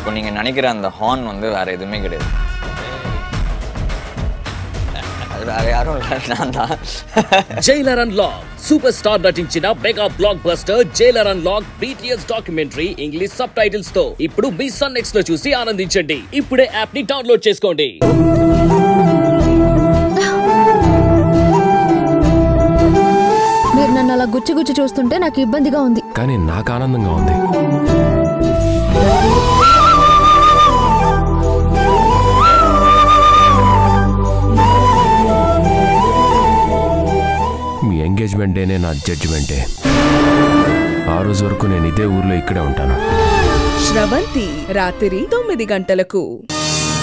இப்போ நீங்கள் நினைக்கிற அந்த ஹார்ன் வந்து வேறு எதுவுமே கிடையாது அது வேற யாரும் இல்லை நான் தான் జైలర్ అన్లాక్ సూపర్ స్టార్ నటించిన mega blockbuster Jailer unlock BTS documentary English subtitles తో ఇప్పుడు మీ సన్ నెక్స్ట్ లో చూసి ఆనందించండి ఇప్పుడే యాప్ ని డౌన్లోడ్ చేసుకోండి మీరు నన్ను అలా గుచ్చి గుచ్చి చూస్తుంటే నాకు ఇబ్బందిగా ఉంది కానీ నాకు ఆనందంగా ఉంది మీ ఎంగేజ్మెంట్ డేనే నా జడ్జిమెంట్ డే ఆ రోజు వరకు నేను ఇదే ఊర్లో ఇక్కడే ఉంటాను శ్రవంతి రాత్రి తొమ్మిది గంటలకు